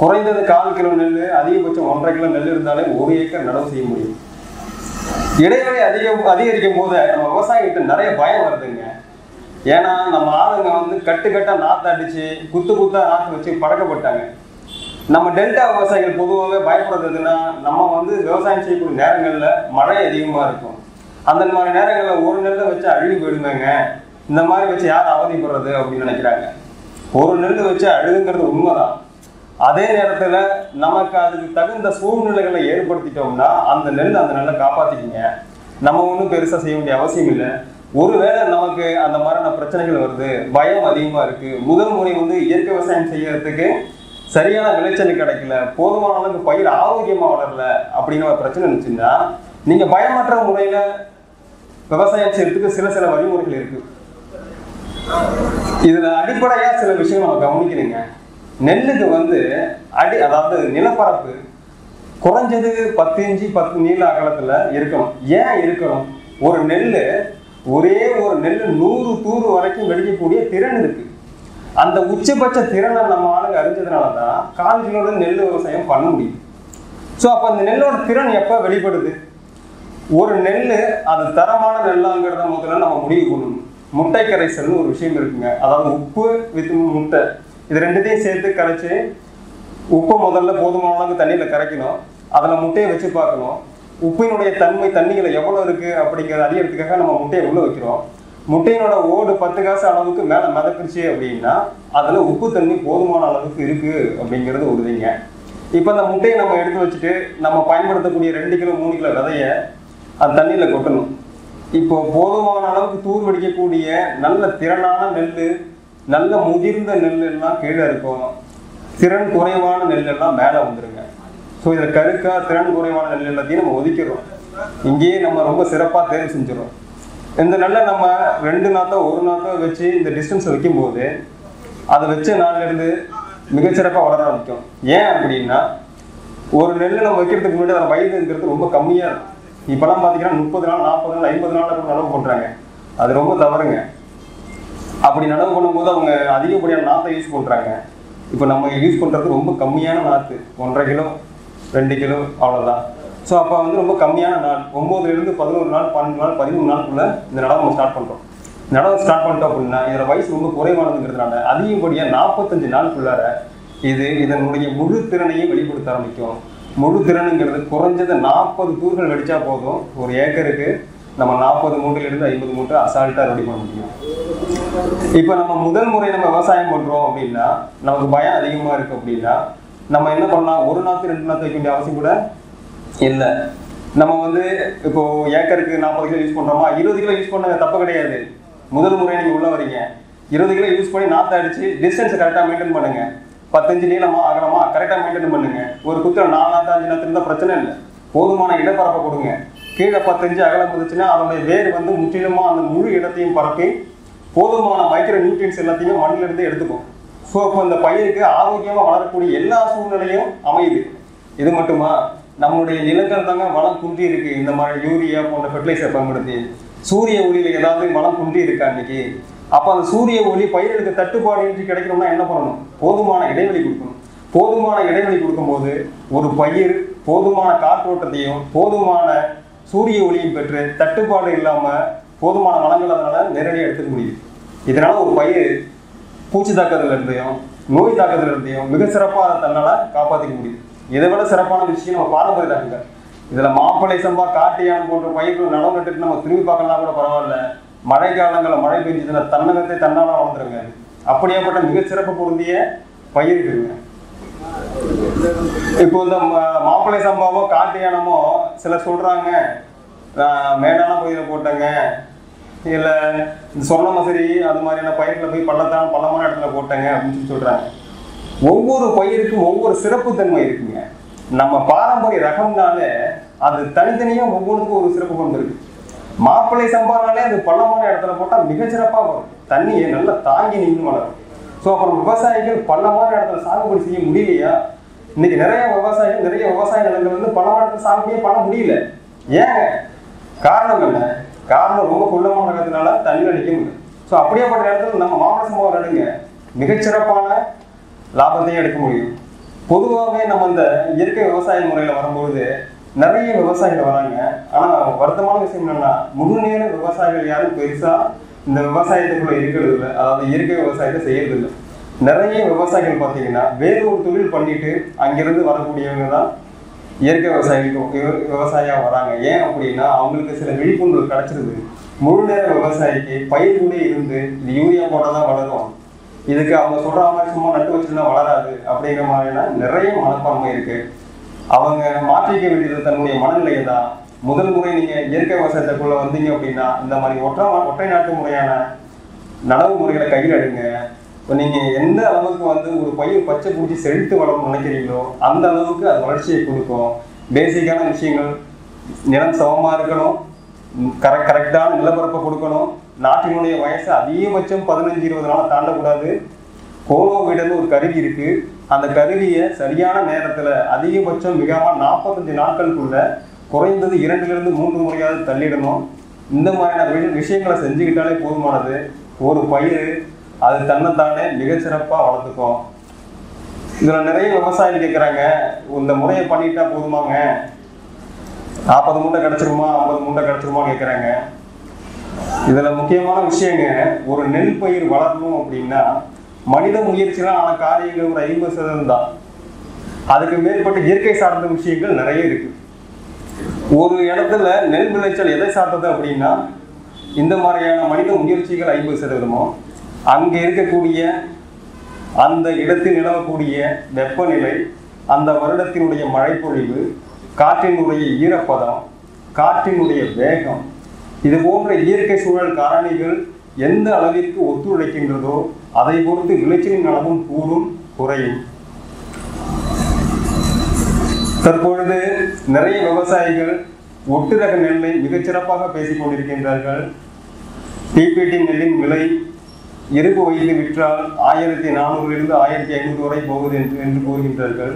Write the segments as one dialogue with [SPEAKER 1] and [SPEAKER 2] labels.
[SPEAKER 1] குறைந்தது கால் கிலோ நெல் அதிகபட்சம் ஒன்றரை கிலோ நெல் இருந்தாலே ஒரு ஏக்கர் நடவு செய்ய முடியும் இடைவெளி அதிகம் அதிகரிக்கும் போது நம்ம விவசாயிகிட்ட நிறைய பயம் வருதுங்க ஏன்னா நம்ம ஆளுங்க வந்து கட்டு கட்டா நாத்து அடிச்சு குத்து குத்தா நாத்து வச்சு பழக்கப்பட்டாங்க நம்ம டெல்டா விவசாயிகள் பொதுவாகவே பயப்படுறது எதுன்னா நம்ம வந்து விவசாயம் செய்யக்கூடிய நேரங்கள்ல மழை அதிகமா இருக்கும் அந்த மாதிரி நேரங்கள்ல ஒரு நெல்லை வச்சு அழுகி போயிடுமேங்க இந்த மாதிரி வச்சு யார் அவதிப்படுறது அப்படின்னு நினைக்கிறாங்க ஒரு நெல் வச்சு அழுகுங்கிறது உண்மைதான் அதே நேரத்துல நமக்கு அதுக்கு தகுந்த சூழ்நிலைகளை ஏற்படுத்திட்டோம்னா அந்த நெல் அந்த நெல்லை காப்பாத்திக்குங்க நம்ம ஒன்றும் பெருசா செய்ய வேண்டிய அவசியம் இல்லை ஒருவேளை நமக்கு அந்த மாதிரியான பிரச்சனைகள் வருது பயம் அதிகமா இருக்கு முதல் முறை வந்து இயற்கை விவசாயம் செய்யறதுக்கு சரியான விளைச்சல் கிடைக்கல போதுமான அளவுக்கு பயிர் ஆரோக்கியமா வளரல அப்படிங்கிற ஒரு பிரச்சனை இருந்துச்சுன்னா நீங்க பயமற்ற முறையில விவசாயம் செய்யறதுக்கு சில சில வழிமுறைகள் இருக்கு இதுல அடிப்படையா சில விஷயம் நம்ம கவனிக்கணுங்க நெல்லுக்கு வந்து அடி அதாவது நிலப்பரப்பு குறைஞ்சது பத்து இன்ச்சு பத்து நீள அகலத்துல இருக்கணும் ஏன் இருக்கணும் ஒரு நெல் ஒரே ஒரு நெல் நூறு தூறு வரைக்கும் வெடிக்கக்கூடிய திறன் இருக்கு அந்த உச்சபட்ச திறனை நம்ம ஆளுங்க அறிஞ்சதுனால தான் கால் கிலோட நெல் விவசாயம் பண்ண முடியும் ஸோ அப்போ அந்த நெல்லோட திறன் எப்போ வெளிப்படுது ஒரு நெல் அது தரமான நெல்லாங்கிறத முதல்ல நம்ம முடிவு பண்ணணும் முட்டை கரைசல்னு ஒரு விஷயம் இருக்குங்க அதாவது உப்பு வித் முட்டை இது ரெண்டுத்தையும் சேர்த்து கரைச்சி உப்பை முதல்ல போதுமான அளவுக்கு தண்ணியில் கரைக்கணும் அதில் முட்டையை வச்சு பார்க்கணும் உப்பினுடைய தன்மை தண்ணியில் எவ்வளோ இருக்குது அப்படிங்கிறத அறியறதுக்காக நம்ம முட்டையை உள்ளே வைக்கிறோம் முட்டையினோட ஓடு பத்து காசு அளவுக்கு மேலே மிதக்குச்சு அப்படின்னா அதில் உப்பு தண்ணி போதுமான அளவுக்கு இருக்குது அப்படிங்கிறது உறுதிங்க இப்போ அந்த முட்டையை நம்ம எடுத்து வச்சுட்டு நம்ம பயன்படுத்தக்கூடிய ரெண்டு கிலோ மூணு கிலோ விதைய அந்த தண்ணியில் கொட்டணும் இப்போ போதுமான அளவுக்கு தூர் வெடிக்கக்கூடிய நல்ல திறனான நெல் நல்ல முதிர்ந்த நெல் எல்லாம் கீழே இருக்கும் திறன் குறைவான நெல் எல்லாம் மேலே வந்துருங்க ஸோ இதில் கருக்கா திறன் குறைவான நெல் எல்லாத்தையும் நம்ம ஒதுக்கிடுறோம் இங்கேயே நம்ம ரொம்ப சிறப்பாக தேர்வு செஞ்சிடறோம் இந்த நெல்லை நம்ம ரெண்டு நாத்தோ ஒரு நாத்தோ வச்சு இந்த டிஸ்டன்ஸ் வைக்கும்போது அதை வச்ச நாள்லேருந்து மிகச்சிறப்பாக வளர ஆரம்பிக்கும் ஏன் அப்படின்னா ஒரு நெல் நம்ம வைக்கிறதுக்கு முன்னாடி அதோட வயதுங்கிறது ரொம்ப கம்மியாக இருக்கும் இப்போலாம் பார்த்தீங்கன்னா முப்பது நாள் நாற்பது நாள் ஐம்பது நாள் கூட நடவு பண்ணுறாங்க அது ரொம்ப தவறுங்க அப்படி நடவு பண்ணும்போது அவங்க அதிகப்படியான நாற்றை யூஸ் பண்ணுறாங்க இப்போ நம்ம யூஸ் பண்ணுறது ரொம்ப கம்மியான நாற்று ஒன்றரை கிலோ ரெண்டு கிலோ அவ்வளோதான் ஸோ அப்போ வந்து ரொம்ப கம்மியான நாள் ஒம்போதுலேருந்து பதினோரு நாள் பன்னெண்டு நாள் பதிமூணு நாளுக்குள்ள இந்த நடவு நம்ம ஸ்டார்ட் பண்ணுறோம் நடவு ஸ்டார்ட் பண்ணிட்டோம் அப்படின்னா இதோட வயசு ரொம்ப குறைவானதுங்கிறதுனால அதிகப்படியாக நாற்பத்தஞ்சு நாளுக்குள்ளார இது இதனுடைய முழு திறனையும் வெளிப்படுத்த ஆரம்பிக்கும் முழு திறனுங்கிறது குறைஞ்சது நாற்பது தூர்கள் வெடிச்சா போதும் ஒரு ஏக்கருக்கு நம்ம நாற்பது மூட்டையிலிருந்து ஐம்பது மூட்டை அசால்ட்டாக ரெடி பண்ண முடியும் இப்போ நம்ம முதல் முறை நம்ம விவசாயம் பண்றோம் அப்படின்னா நமக்கு பயம் அதிகமா இருக்கு அப்படின்னா நம்ம என்ன பண்ணலாம் ஒரு நாத்து ரெண்டு நாத்து வைக்க வேண்டிய அவசியம் கூட இல்லை நம்ம வந்து இப்போ ஏக்கருக்கு நாற்பது கிலோ யூஸ் பண்றோமா இருபது கிலோ யூஸ் பண்ண தப்பு கிடையாது முதல் முறை நீங்க உள்ள வரீங்க இருபது கிலோ யூஸ் பண்ணி நாற்று அடிச்சு டிஸ்டன்ஸ் கரெக்டாக மெயின்டைன் பண்ணுங்க பத்தஞ்சு நீளமா அகலமா கரெக்டாக மெயின்டைன் பண்ணுங்க ஒரு குத்துல நாலு நாற்று அஞ்சு நாற்று இருந்தால் பிரச்சனை இல்லை போதுமான இடப்பரப்பை கொடுங்க கீழே பத்தஞ்சு அகலம் இருந்துச்சுன்னா அதனுடைய வேர் வந்து முற்றிலுமா அந்த முழு இடத்தையும் பரப்பி போதுமான மைக்ரோ நியூட்ரியன்ஸ் எல்லாத்தையும் மண்ணில இருந்து எடுத்துக்கும் ஸோ இப்போ இந்த பயிருக்கு ஆரோக்கியமாக வளரக்கூடிய எல்லா சூழ்நிலையும் அமையுது இது மட்டுமா நம்மளுடைய நிலங்கள் தாங்க வளம் குன்றி இருக்கு இந்த மாதிரி யூரியா போன்ற ஃபெர்டிலைசர் பயன்படுத்தி சூரிய ஒளியில ஏதாவது வளம் குன்றி இருக்கா இன்னைக்கு அப்போ அந்த சூரிய ஒளி பயிர்களுக்கு தட்டுப்பாடு இன்றி கிடைக்கணும்னா என்ன பண்ணணும் போதுமான இடைவெளி கொடுக்கணும் போதுமான இடைவெளி கொடுக்கும்போது ஒரு பயிர் போதுமான காற்றோட்டத்தையும் போதுமான சூரிய ஒளியும் பெற்று தட்டுப்பாடு இல்லாம போதுமான வளங்கள் அதனால நேரடியாக எடுத்துக்க முடியுது இதனால ஒரு பயிர் பூச்சி தாக்கத்துல இருந்தையும் நோய் தாக்கத்துல இருந்தையும் மிக சிறப்பாக அதை தன்னால காப்பாற்றிக்க முடியுது இதை விட சிறப்பான விஷயம் நம்ம பாரம்பரிய தாக்குங்க இதுல மாப்பிள்ளை சம்பா காட்டியான் போன்ற பயிர்கள் நடவு நட்டுட்டு நம்ம திரும்பி பார்க்கலாம் கூட பரவாயில்ல மழை காலங்களில் மழை பெஞ்சதுன்னா தன்னகத்தை தன்னால வளர்ந்துருங்க அப்படியேப்பட்ட மிக சிறப்பு பொருந்திய பயிருக்குங்க இப்போ இந்த ம- மாப்பிள்ளை சம்பாவோ காட்டு யானமோ சிலர் சொல்றாங்க நான் மேடான பயிரை போட்டேங்க இல்ல இந்த சொர்ண மசரி அது மாதிரியான பயிர்களை போய் பள்ளத்தான் பள்ளமான இடத்துல போட்டேங்க அப்படின்னு சொல்லி சொல்றாங்க ஒவ்வொரு பயிருக்கும் ஒவ்வொரு சிறப்புத்தன்மை இருக்குங்க நம்ம பாரம்பரிய ரகம்னாலே அது தனித்தனியா ஒவ்வொன்றுக்கும் ஒரு சிறப்பு பண்பு இருக்கு மாப்பிள்ளை சம்பானாலே அது பள்ளமான இடத்துல போட்டா மிகச்சிறப்பா வரும் தண்ணியை நல்லா தாங்கி நின்று வளரும் ஸோ அப்புறம் விவசாயிகள் பள்ளமான இடத்துல சாகுபடி செய்ய முடியலையா இன்னைக்கு நிறைய விவசாயிகள் நிறைய விவசாய நிலங்கள் வந்து பள்ளமான இடத்துல சாகுபடியே பண்ண முடியல ஏங்க காரணம் என்ன காரணம் ரொம்ப குள்ளமான இருக்கிறதுனால தண்ணி அடிக்க முடியல ஸோ அப்படியேப்பட்ட இடத்துல நம்ம மாப்பிள சம்பவம் நடுங்க மிகச்சிறப்பான லாபத்தையும் எடுக்க முடியும் பொதுவாகவே நம்ம இந்த இயற்கை விவசாய முறையில் வரும்பொழுது நிறைய விவசாயிகள் வராங்க ஆனால் வருத்தமான விஷயம் என்னன்னா முழு நேர விவசாயிகள் யாரும் பெருசா இந்த விவசாயத்துக்குள்ள இருக்கிறது இல்லை அதாவது இயற்கை விவசாயத்தை செய்யறது இல்லை நிறைய விவசாயிகள் பார்த்தீங்கன்னா வேறு ஒரு தொழில் பண்ணிட்டு அங்கிருந்து வரக்கூடியவங்க தான் இயற்கை விவசாயிகளுக்கு விவ- விவசாயியா வராங்க ஏன் அப்படின்னா அவங்களுக்கு சில விழிப்புணர்வு கிடைச்சிருது முழு நேர விவசாயிக்கு பயிர் கூட இருந்து இது யூரியா போட்டால் தான் வளரும் இதுக்கு அவங்க சொல்ற மாதிரி சும்மா நட்டு வச்சிருந்தா வளராது அப்படிங்கிற மாதிரியான நிறைய மனப்பான்மை இருக்கு அவங்க மாற்றிக்க வேண்டியது தன்னுடைய மனநிலையை தான் முதல் முறை நீங்க இயற்கை விவசாயத்துக்குள்ள வந்தீங்க அப்படின்னா இந்த மாதிரி ஒற்றை ஒற்றை நாட்டு முறையான நடவு முறைகளை கையில் எடுங்க இப்போ நீங்க எந்த அளவுக்கு வந்து ஒரு பயிர் பச்சை பூச்சி செழித்து வளரணும்னு நினைக்கிறீங்களோ அந்த அளவுக்கு அது வளர்ச்சியை கொடுக்கும் பேசிக்கான விஷயங்கள் நிலம் சமமா இருக்கணும் கரெக்ட் கரெக்டான நிலப்பரப்பை கொடுக்கணும் நாட்டினுடைய வயசு அதிகபட்சம் பதினஞ்சு இருபது நாளை தாண்டக்கூடாது கோலோ வீடுன்னு ஒரு கருவி இருக்கு அந்த கருவியை சரியான நேரத்துல அதிகபட்சம் மிகாம நாற்பத்தஞ்சு நாட்களுக்குள்ள குறைந்தது இரண்டிலிருந்து மூன்று முறையாவது தள்ளிடணும் இந்த மாதிரியான வி- விஷயங்களை செஞ்சுக்கிட்டாலே போதுமானது ஒரு பயிர் அது தன்னைத்தானே மிகச்சிறப்பா வளர்த்துக்கும் இதுல நிறைய விவசாயிகள் கேட்குறாங்க இந்த முறையை பண்ணிட்டா போதுமாங்க நாற்பது மூட்டை கிடைச்சிருமா ஐம்பது மூட்டை கிடைச்சிருமா கேட்குறாங்க இதுல முக்கியமான விஷயங்க ஒரு நெல் பயிர் வளரணும் அப்படின்னா மனித முயற்சிலாம் ஆன காரியங்கள் ஒரு ஐம்பது சதவீதம் தான் அதுக்கு மேற்பட்ட இயற்கை சார்ந்த விஷயங்கள் நிறைய இருக்கு ஒரு இடத்துல நெல் விளைச்சல் எதை சார்ந்தது அப்படின்னா இந்த மாதிரியான மனித முயற்சிகள் ஐம்பது சதவீதமும் அங்கே இருக்கக்கூடிய அந்த இடத்தில் நிலவக்கூடிய வெப்பநிலை அந்த வருடத்தினுடைய மழைப்பொழிவு காற்றினுடைய ஈரப்பதம் காற்றினுடைய வேகம் இது போன்ற இயற்கை சூழல் காரணிகள் எந்த அளவிற்கு ஒத்துழைக்கின்றதோ அதை பொறுத்து விளைச்சலின் அளவும் கூடும் குறையும் தற்பொழுது நிறைய விவசாயிகள் ஒட்டு ரக நெல்லை மிகச்சிறப்பாக பேசிக் கொண்டிருக்கின்றார்கள் டிபிடி நெல்லின் விலை இருப்பு வைத்து விற்றால் ஆயிரத்தி நானூறிலிருந்து ஆயிரத்தி ஐநூறு வரை போகுது என்று என்று கூறுகின்றார்கள்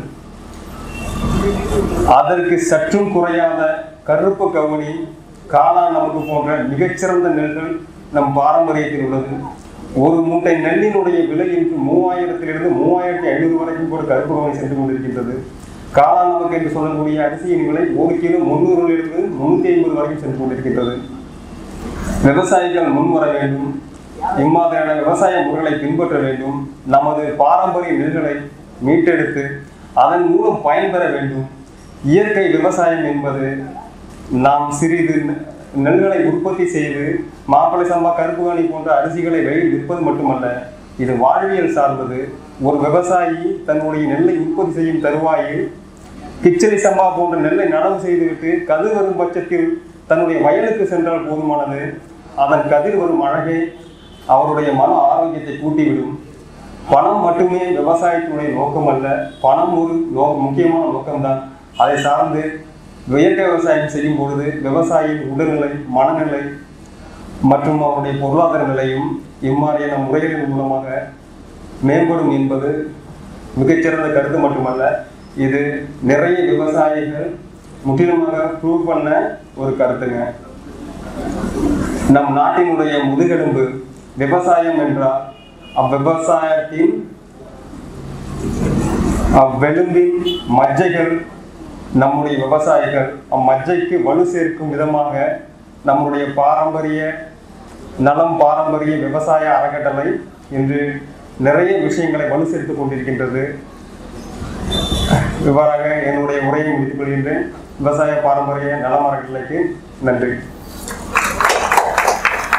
[SPEAKER 1] அதற்கு சற்றும் குறையாத கருப்பு கவுனி காளான் நமக்கு போன்ற மிகச்சிறந்த நெல்கள் நம் பாரம்பரியத்தில் உள்ளது ஒரு மூட்டை நெல்லினுடைய விலை இன்று மூவாயிரத்திலிருந்து மூவாயிரத்தி ஐநூறு வரைக்கும் கூட கருப்பு கவுனி சென்று கொண்டிருக்கின்றது காளான் நமக்கு என்று சொல்லக்கூடிய அரிசியின் விலை ஒரு கிலோ முன்னூறிலிருந்து முன்னூத்தி ஐம்பது வரைக்கும் சென்று கொண்டிருக்கின்றது விவசாயிகள் முன்வர வேண்டும் இம்மாதிரியான விவசாய முறைகளை பின்பற்ற வேண்டும் நமது பாரம்பரிய நெல்களை மீட்டெடுத்து அதன் மூலம் பயன்பெற வேண்டும் இயற்கை விவசாயம் என்பது நாம் சிறிது நெ- நெல்களை உற்பத்தி செய்து மாப்பிளை சம்பா கருப்புகாணி போன்ற அரிசிகளை வெளியில் விற்பது மட்டுமல்ல இது வாழ்வியல் சார்ந்தது ஒரு விவசாயி தன்னுடைய நெல்லை உற்பத்தி செய்யும் தருவாயில் கிச்சடி சம்பா போன்ற நெல்லை நடவு செய்துவிட்டு கதிர் வரும் பட்சத்தில் தன்னுடைய வயலுக்கு சென்றால் போதுமானது அதன் கதிர் வரும் அழகே அவருடைய மன ஆரோக்கியத்தை கூட்டிவிடும் பணம் மட்டுமே விவசாயத்தினுடைய நோக்கம் அல்ல பணம் ஒரு நோ முக்கியமான நோக்கம்தான் அதை சார்ந்து இயற்கை விவசாயம் செய்யும் பொழுது விவசாயியின் உடல்நிலை மனநிலை மற்றும் அவருடைய பொருளாதார நிலையும் இம்மாதிரியான முறைகளின் மூலமாக மேம்படும் என்பது மிகச்சிறந்த கருத்து மட்டுமல்ல இது நிறைய விவசாயிகள் முற்றிலுமாக ப்ரூவ் பண்ண ஒரு கருத்துங்க நம் நாட்டினுடைய முதுகெலும்பு விவசாயம் என்றால் அவ்விவசாயத்தின் அவ்வெலும்பின் மஜ்ஜைகள் நம்முடைய விவசாயிகள் அம்மஜ்ஜைக்கு வலு சேர்க்கும் விதமாக நம்முடைய பாரம்பரிய நலம் பாரம்பரிய விவசாய அறக்கட்டளை இன்று நிறைய விஷயங்களை வலு சேர்த்துக் கொண்டிருக்கின்றது இவ்வாறாக என்னுடைய உரையை முடித்துக் கொள்கின்றேன் விவசாய பாரம்பரிய நலம் அறக்கட்டளைக்கு நன்றி